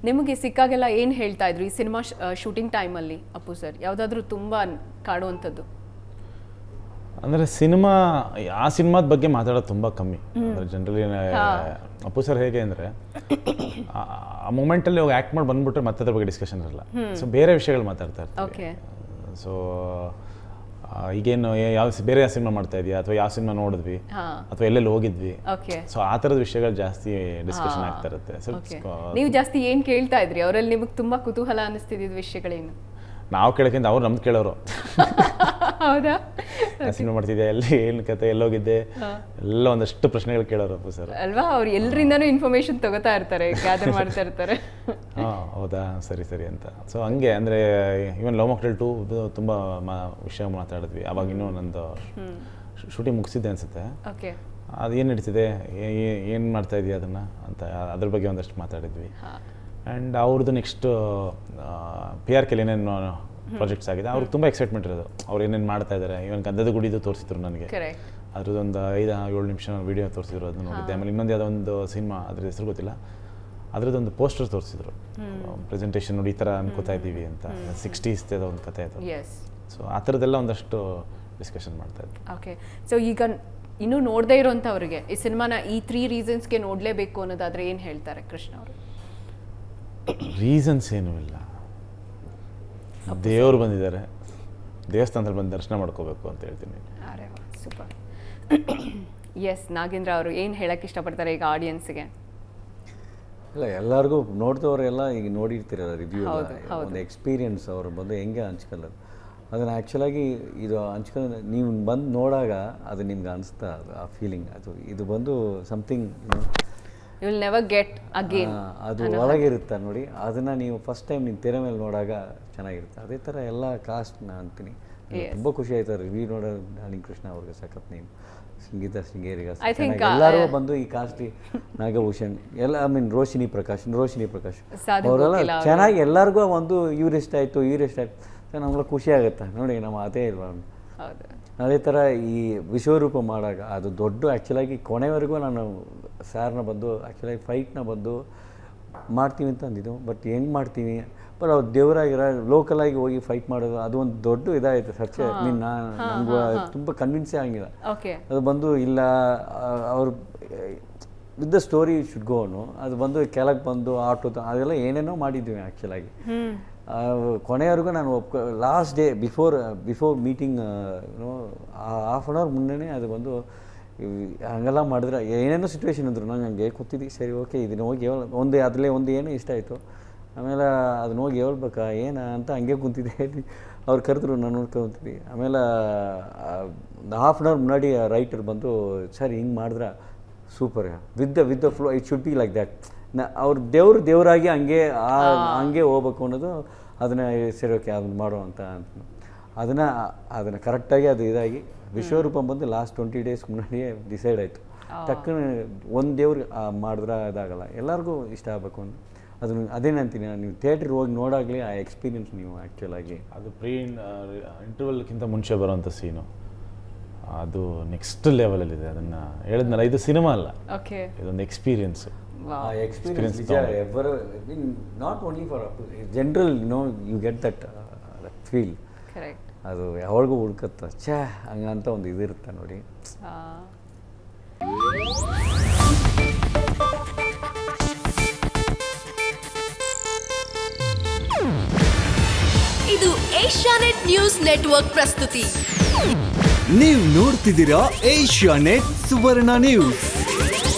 ನಿಮಗೆ ಸಿಕ್ಕಾಗೆಲ್ಲ ಏನು ಹೇಳ್ತಾ ಇದ್ರು ಈ ಸಿನಿಮಾ ಶೂಟಿಂಗ್ ಟೈಮಲ್ಲಿ ಅಪ್ಪು ಸರ್ ಯಾವುದಾದ್ರೂ ತುಂಬ ಕಾಡುವಂಥದ್ದು ಅಂದರೆ ಸಿನಿಮಾ ಆ ಸಿನಿಮಾದ ಬಗ್ಗೆ ಮಾತಾಡೋದು ತುಂಬ ಕಮ್ಮಿ ಅಂದರೆ ಜನರಲಿ ಅಪ್ಪು ಸರ್ ಹೇಗೆ ಅಂದರೆ ಆ ಮೂಮೆಂಟಲ್ಲಿ ಹೋಗಿ ಆ್ಯಕ್ಟ್ ಮಾಡಿ ಬಂದ್ಬಿಟ್ರೆ ಮತ್ತೆ ಅದ್ರ ಬಗ್ಗೆ ಡಿಸ್ಕಷನ್ ಇರಲ್ಲ ಸೊ ಬೇರೆ ವಿಷಯಗಳು ಮಾತಾಡ್ತಾ ಇರ್ತಾರೆ ಓಕೆ ಸೊ ಈಗೇನು ಏ- ಯಾವ ಸಿ- ಬೇರೆ ಯಾವ ಸಿನಿಮಾ ಮಾಡ್ತಾ ಇದೆಯಾ ಅಥವಾ ಯಾವ ಸಿನಿಮಾ ನೋಡಿದ್ವಿ ಹಾಂ ಅಥವಾ ಎಲ್ಲೆಲ್ಲಿ ಹೋಗಿದ್ವಿ ಓಕೆ ಸೊ ಆ ಥರದ ವಿಷಯಗಳು ಜಾಸ್ತಿ ಡಿಸ್ಕಷನ್ ಆಗ್ತಾ ಇರುತ್ತೆ ಸೊ ಓಕೆ ನೀವು ಜಾಸ್ತಿ ಏನು ಕೇಳ್ತಾ ಇದ್ರಿ ಅವರಲ್ಲಿ ನಿಮಗೆ ತುಂಬ ಕುತೂಹಲ ಅನ್ನಿಸ್ತಿದ್ದಿದ್ದು ವಿಷಯಗಳೇನು ನಾವು ಕೇಳೋಕ್ಕಿಂತ ಅವ್ರು ನಮ್ದು ಕೇಳೋರು ಹೌದಾ ಸಿನಿಮಾ ಮಾಡ್ತಿದ್ದೆ ಎಲ್ಲಿ ಏನು ಕತೆ ಎಲ್ಲೋಗಿದ್ದೆ ಎಲ್ಲ ಒಂದಷ್ಟು ಪ್ರಶ್ನೆಗಳು ಕೇಳೋರು ಅಪ್ಪು ಸರ್ ಅಲ್ವಾ ಅವ್ರು ಎಲ್ರಿಂದನೂ ಇನ್ಫಾರ್ಮೇಶನ್ ತಗೋತಾ ಇರ್ತಾರೆ ಗ್ಯಾದರ್ ಮಾಡ್ತಾ ಇರ್ತಾರೆ ಹಾಂ ಹೌದಾ ಸರಿ ಸರಿ ಅಂತ ಸೊ ಹಂಗೆ ಅಂದರೆ ಇವನ್ ಲವ್ ಮಕ್ಟಲ್ ಟು ತುಂಬ ಮಾ ವಿಷಯ ಮಾತಾಡಿದ್ವಿ ಅವಾಗ ಇನ್ನೂ ನಂದು ಶೂಟಿಂಗ್ ಮುಗಿಸಿದ್ದೆ ಅನಿಸುತ್ತೆ ಓಕೆ ಅದು ಏನು ನಡೀತಿದೆ ಏನು ಮಾಡ್ತಾ ಇದೀಯ ಅದನ್ನು ಅಂತ ಅದ್ರ ಬಗ್ಗೆ ಒಂದಷ್ಟು ಮಾತಾಡಿದ್ವಿ ಆ್ಯಂಡ್ ಅವ್ರದ್ದು ನೆಕ್ಸ್ಟ್ ಪಿ ಆರ್ ಕೆಲ್ ಏನೇನು ಪ್ರಾಜೆಕ್ಟ್ಸ್ ಆಗಿದೆ ಅವ್ರಿಗೆ ತುಂಬ ಎಕ್ಸೈಟ್ಮೆಂಟ್ ಇರೋದು ಅವ್ರು ಏನೇನು ಮಾಡ್ತಾ ಇದ್ದಾರೆ ಇವನ್ ಗಂಧದ ಗುಡಿದು ತೋರಿಸಿದ್ರು ನನಗೆ ಕರೆಕ್ಟ್ ಅದ್ರದ್ದೊಂದು ಐದು ಏಳು ನಿಮಿಷ ವಿಡಿಯೋ ತೋರಿಸಿದ್ರು ಅದನ್ನ ನೋಡಿದ್ದೆ ಆಮೇಲೆ ಇನ್ನೊಂದು ಯಾವುದೋ ಒಂದು ಸಿನಿಮಾ ಅದ್ರ ಹೆಸರು ಗೊತ್ತಿಲ್ಲ ಅದ್ರದ್ದೊಂದು ಪೋಸ್ಟರ್ ತೋರಿಸಿದ್ರು ಪ್ರೆಸೆಂಟೇಷನ್ ನೋಡಿ ಈ ಥರ ಅನ್ಕೋತಾ ಇದ್ದೀವಿ ಅಂತ ಸಿಕ್ಸ್ಟೀಸ್ ಒಂದು ಕತೆ ಅದು ಎಸ್ ಸೊ ಆ ಥರದ್ದೆಲ್ಲ ಒಂದಷ್ಟು ಡಿಸ್ಕಷನ್ ಮಾಡ್ತಾ ಇದ್ವಿ ಓಕೆ ಸೊ ಈಗ ಇನ್ನೂ ನೋಡದೇ ಇರೋಂಥವ್ರಿಗೆ ಈ ಸಿನಿಮಾನ ಈ ತ್ರೀ ರೀಸನ್ಸ್ಗೆ ನೋಡಲೇಬೇಕು ಅನ್ನೋದಾದ್ರೆ ಏನು ಹೇಳ್ತಾರೆ ಕೃಷ್ಣ ಅವರು ರೀಸನ್ಸ್ ಏನೂ ಇಲ್ಲ ದೇವರು ಬಂದಿದ್ದಾರೆ ದೇವಸ್ಥಾನದಲ್ಲಿ ಬಂದು ದರ್ಶನ ಮಾಡ್ಕೋಬೇಕು ಅಂತ ಹೇಳ್ತೀನಿ ಅರೆ ಸೂಪರ್ ಎಸ್ ನಾಗೇಂದ್ರ ಅವರು ಏನು ಹೇಳಕ್ಕೆ ಇಷ್ಟಪಡ್ತಾರೆ ಈಗ ಆಡಿಯನ್ಸ್ಗೆ ಇಲ್ಲ ಎಲ್ಲರಿಗೂ ನೋಡ್ದವರೆಲ್ಲ ಈಗ ನೋಡಿರ್ತೀರಲ್ಲ ರಿವ್ಯೂ ಹೌದು, ಹೌದು. ಒಂದು ಎಕ್ಸ್ಪೀರಿಯನ್ಸ್ ಅವರು ಬಂದು ಹೆಂಗೆ ಹಂಚ್ಕೊಳ್ಳೋದು ಅದನ್ನು ಆ್ಯಕ್ಚುಲಾಗಿ ಇದು ಹಂಚ್ಕೊಂಡು ನೀವು ಬಂದು ನೋಡಾಗ ಅದು ನಿಮ್ಗೆ ಅನಿಸ್ತಾ ಅದು ಆ ಫೀಲಿಂಗ್ ಅದು ಇದು ಬಂದು something you will never get again ಅದು ಒಳಗಿರುತ್ತೆ ನೋಡಿ ಅದನ್ನು ನೀವು ಫಸ್ಟ್ ಟೈಮ್ ನೀವು ತೆರೆ ಮೇಲೆ ನೋಡಾಗ ಚೆನ್ನಾಗಿರುತ್ತೆ ಅದೇ ಥರ ಎಲ್ಲ ಕಾಸ್ಟ್ನ ಅಂತೀನಿ ತುಂಬ ಖುಷಿ ಆಯ್ತು ರಿವ್ಯೂ ನೋಡೋ ಡಾರ್ಲಿಂಗ್ ಕೃಷ್ಣ ಅವ್ರಿಗೆ ಸಖತ್ ನೀವು ಸಂಗೀತ ಶೃಂಗೇರಿಗ I think, ಎಲ್ಲರೂ ಬಂದು ಈ ಕಾಸ್ಟ್ಲಿ ನಾಗಭೂಷಣ್ ಎಲ್ಲ ಐ ಮೀನ್ ರೋಶಿನಿ ಪ್ರಕಾಶ್ ರೋಶಿನಿ ಪ್ರಕಾಶ್ ಸಾಧು ಅವರೆಲ್ಲ ಗೋಕಿಲ ಅವ್ರು. ಚೆನ್ನಾಗಿ ಎಲ್ಲರಿಗೂ ಒಂದು ಇವ್ರು ಇಷ್ಟ ಆಯಿತು ಇವ್ರು ಇಷ್ಟ ಆಯ್ತು ನಮ್ಗೆ ಖುಷಿ ಆಗುತ್ತೆ ನೋಡಿ ನಮ್ಮ ಅದೇ ಇಲ್ವಾ ಹೌದು ಅದೇ ಥರ ಈ ವಿಶ್ವರೂಪ ಮಾಡಾಗ ಅದು ದೊಡ್ಡ ಆ್ಯಕ್ಚುಲಾಗಿ ಕೊನೆವರೆಗೂ ನಾನು ಸಾರ್ನ ಬಂದು ಆ್ಯಕ್ಚುಲಾಗಿ ಫೈಟ್ನ ಬಂದು ಮಾಡ್ತೀವಿ ಅಂತ ಅಂದಿದ್ದು ಬಟ್ ಹೆಂಗೆ ಮಾಡ್ತೀವಿ ಬಟ್ ಅವ್ರು ದೇವರಾಗಿರೋ ಲೋಕಲಾಗಿ ಹೋಗಿ ಫೈಟ್ ಮಾಡೋದು ಅದು ಒಂದು ದೊಡ್ಡ ಇದಾಯಿತು ಸಚ್ಚ ಮೀನ್ ನಾನು ನಮ್ಗೆ ತುಂಬ ಕನ್ವಿನ್ಸೇ ಆಗಿಲ್ಲ ಓಕೆ ಅದು ಬಂದು ಇಲ್ಲ ಅವ್ರು ವಿತ್ ದ ಸ್ಟೋರಿ ಶುಡ್ ಗೋನು ಅದು ಬಂದು ಕೆಳಗೆ ಬಂದು ಆಟೋ ಅದೆಲ್ಲ ಏನೇನೋ ಮಾಡಿದ್ವಿ ಆ್ಯಕ್ಚುಲಾಗಿ ಕೊನೆಯವರೆಗೂ ನಾನು ಒಪ್ಕೊ last day before before meeting ಏನೋ ಹಾಫ್ ಆನ್ ಅವರ್ ಮುನ್ನೆನೇ ಅದು ಬಂದು ಇವ್- ಹಂಗೆಲ್ಲ ಮಾಡಿದ್ರೆ ಏನೇನೋ ಸಿಚುವೇಶನ್ ಇದ್ರು ನಂಗೆ ಹಂಗೆ ಕೂತಿದ್ದಿ ಸರಿ ಓಕೆ ಇದನ್ನ ಹೋಗಿ ಹೇಳ್ ಒಂದು ಅದರಲ್ಲೇ ಒಂದು ಏನೋ ಇಷ್ಟ ಆಯಿತು ಆಮೇಲೆ ಅದನ್ನ ಹೋಗಿ ಹೇಳ್ಬೇಕಾ ಏನ ಅಂತ ಹಂಗೆ ಕುಂತಿದ್ದೆ ಅವ್ರು ಕರೆದ್ರು ನಾನು ನೋಡ್ಕೊಂತಿದ್ವಿ ಆಮೇಲೆ ಒಂದು ಹಾಫ್ ಆನ್ ಅವರ್ ಮುನ್ನಾಡಿ ರೈಟರ್ ಬಂದು ಸರ್ ಹಿಂಗೆ ಮಾಡಿದ್ರೆ super with the with the flow it should be like that ನ ಅವ್ರ ದೇವ್ರು ದೇವರಾಗಿ ಹಂಗೆ ಆ ಹಂಗೆ ಹೋಗ್ಬೇಕು ಅನ್ನೋದು ಅದನ್ನು ಸರಿ ಓಕೆ ಅದನ್ನ ಮಾಡೋ ಅಂತ ಅಂತ ಅದನ್ನು ಅದನ್ನು ಕರೆಕ್ಟಾಗಿ ಅದು ಇದಾಗಿ ವಿಶ್ವರೂಪ ಬಂದು ಲಾಸ್ಟ್ ಟ್ವೆಂಟಿ ಡೇಸ್ ಮುನ್ನಾಡಿಯೇ ಡಿಸೈಡ್ ಆಯಿತು ಟಕ್ಕನ ಒಂದು ದೇವ್ರಿಗೆ ಮಾಡಿದ್ರೆ ಇದಾಗಲ್ಲ ಎಲ್ಲರಿಗೂ ಇಷ್ಟ ಆಗಬೇಕು ಅಂತ ಅದನ್ನು ಅದೇನಂತೀನಿ ನೀವು ಥಿಯೇಟ್ರಿಗೆ ಹೋಗಿ ನೋಡಾಗಲಿ ಆ ಎಕ್ಸ್ಪೀರಿಯನ್ಸ್ ನೀವು ಆ್ಯಕ್ಚುಲಾಗಿ ಅದು ಪ್ರೀ ಇಂಟರ್ವಲ್ಗಿಂತ ಮುಂಚೆ ಬರೋಂಥ ಸೀನು ಅದು ನೆಕ್ಸ್ಟ್ ಲೆವೆಲಲ್ಲಿದೆ ಅದನ್ನು ಹೇಳಿದ್ನಲ್ಲ ಇದು ಸಿನಿಮಾ ಅಲ್ಲ ಓಕೆ ಇದೊಂದು ಎಕ್ಸ್ಪೀರಿಯನ್ಸು ಆ ಎಕ್ಸ್ಪೀರಿಯನ್ಸ್ ನಿಜ ever mean not only for general no you get that feel correct ಅದು ಯಾವಾಗೂ ಹುಡ್ಕತ್ತ ಛೇ ಹಂಗಂತ ಒಂದು ಇದಿರುತ್ತೆ ನೋಡಿ ಇದು ಏಷ್ಯಾನೆಟ್ ನ್ಯೂಸ್ ನೆಟ್ವರ್ಕ್ ಪ್ರಸ್ತುತಿ ನೀವು ನೋಡ್ತಿದ್ದೀರಾ ಏಷ್ಯಾ ನೆಟ್ ಸುವರ್ಣ ನ್ಯೂಸ್